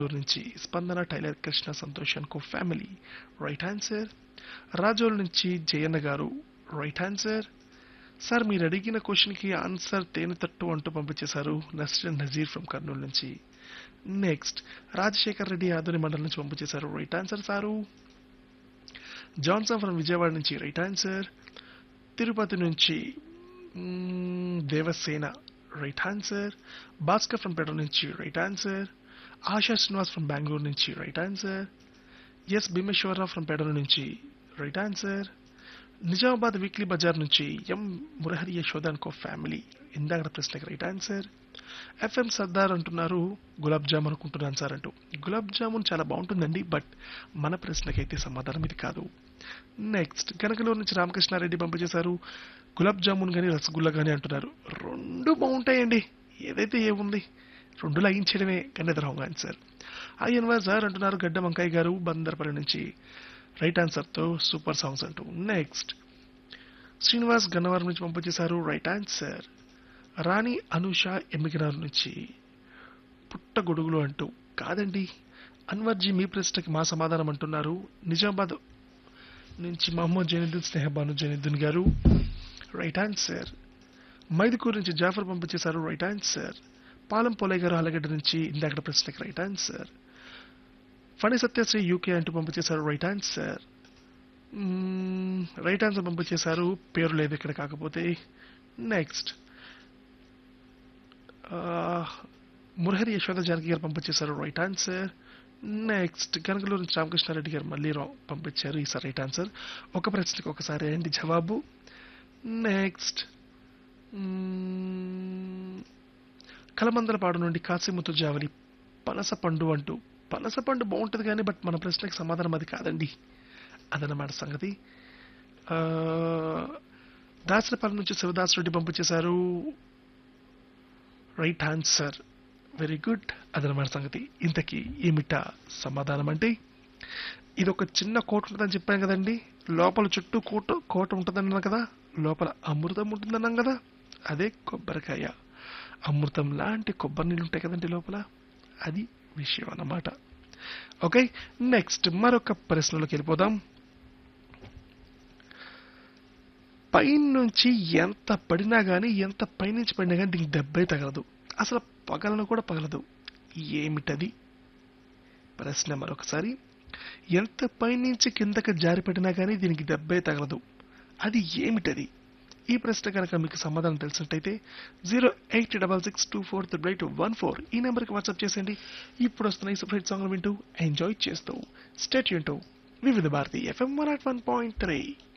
నుంచి Spandana tailor Krishna Santosh co family right answer Razole నుంచి జయన్న గారు రైట్ ఆన్సర్ సార్ మీరు అడిగిన క్వశ్చన్కి ఆన్సర్ తేనె తట్టు అంటూ పంపించేశారు నస్రిన్ నజీర్ ఫ్రమ్ కర్నూలు నుంచి నెక్స్ట్ రాజశేఖర్ రెడ్డి ఆధుని మండలం నుంచి పంపించేశారు right answer sir Johnson from Vijayawada నుంచి రైట్ ఆన్సర్ తిరుపతి నుంచి మ్మ్, Devasena right answer Bhaskar from పెట్రోల్ నుంచి right answer Asha Srinivas from Bengaluru నుంచి right answer S Bhimeswararao from పెడల నుంచి రైట్ ఆన్సర్ నిజామాబాద్ వీక్లీ బజార్ నుంచి ఎం మురహరి యశోదన్ కో ఫ్యామిలీ ఇందాక ప్రశ్నకి రైట్ ఆన్సర్ ఎఫ్ఎం సర్దార్ అంటున్నారు గులాబ్ జామ్ అనుకుంటున్నాను సార్ అంటూ గులాబ్ జామున్ చాలా బాగుంటుందండి బట్ మన ప్రశ్నకైతే సమాధానం ఇది కాదు నెక్స్ట్ కనకలూరు నుంచి రామకృష్ణారెడ్డి పంపించేశారు గులాబ్ జామున్ కానీ రసగుల్లా కానీ అంటున్నారు రెండు బాగుంటాయండి ఏదైతే ఏముంది రెండు లయించడమే కానీ అది రాంగ్ ఆన్సర్ ఐఎన్వర్ సార్ అంటున్నారు గడ్డ వంకాయ గారు బందర్పల్లి నుంచి రైట్ ఆన్సర్తో సూపర్ సాంగ్స్ అంటూ నెక్స్ట్ శ్రీనివాస్ గన్నవరం నుంచి పంపించేశారు రైట్ ఆన్సర్ రాణి అనూష ఎమ్మిగినారు నుంచి పుట్టగొడుగులు అంటూ కాదండి అన్వర్జీ మీ ప్రశ్నకి మా సమాధానం అంటున్నారు నిజామాబాద్ నుంచి మహమ్మద్ జైనుద్దీన్ స్నేహబాను జైనుద్దీన్ గారు రైట్ ఆన్సర్ మైదుకూరు నుంచి జాఫర్ పంపించేశారు రైట్ ఆన్సర్ పాలం పోలయ్య గారు అలగడ్డ నుంచి ఇందాక ప్రశ్నకి right answer Phani Satyasri UK అంటూ పంపించేశారు రైట్ ఆన్సర్ మ్మ్, రైట్ ఆన్సర్ పంపించేశారు పేరు లేదు ఇక్కడ కాకపోతే నెక్స్ట్ ఆ, మురహరి యశోద జానకి గారు పంపించేశారు రైట్ ఆన్సర్ నెక్స్ట్ కనకలూరు నుంచి రామకృష్ణారెడ్డి గారు మళ్ళీ రా- పంపించారు ఈసారి రైట్ ఆన్సర్ ఒక ప్రశ్నకి ఒకసారి ఏంటి జవాబు నెక్స్ట్ మ్మ్, కలమందలపాడు నుండి కాసిముత్తు జావలి పనస పండు అంటూ పనస పండు బాగుంటుంది కానీ బట్ మన ప్రశ్నకి సమాధానం అది కాదండి అదనమాట సంగతి ఆ, దాసరపల్లి నుంచి శివదాస్ రెడ్డి పంపించేశారు రైట్ ఆన్సర్ వెరీ గుడ్ అదనమాట సంగతి ఇంతకీ ఏమిటా సమాధానం అంటే ఇది ఒక చిన్న కోట ఉంటుందని చెప్పాను కదండి లోపల చుట్టూ కోట కోట ఉంటుందన్నాను కదా లోపల అమృతం ఉంటుందన్నాం కదా అదే కొబ్బరికాయ అమృతం లాంటి కొబ్బరి నీళ్ళు ఉంటాయి కదండి లోపల అది విషయం అన్నమాట ఓకే నెక్స్ట్ మరొక ప్రశ్నలోకి వెళ్ళిపోదాం పైనుంచి ఎంత పడినా కానీ ఎంత పైనుంచి పడినా కానీ దీనికి దెబ్బే తగలదు అసలు పగలను కూడా పగలదు ఏమిటది ప్రశ్న మరొకసారి ఎంత పైనుంచి కిందకి జారి పడినా కానీ దీనికి దెబ్బే తగలదు అది ఏమిటది ఈ ప్రశ్న కనుక మీకు సమాధానం తెలిసినట్టయితే zero eight double six two four triple eight one four ఈ నెంబర్కి వాట్సాప్ చేసేయండి ఇప్పుడు వస్తున్న ఈ సపరేట్ సాంగ్ వింటూ ఎంజాయ్ చేస్తూ stay tuned to Vividh Bharati FM one at one point three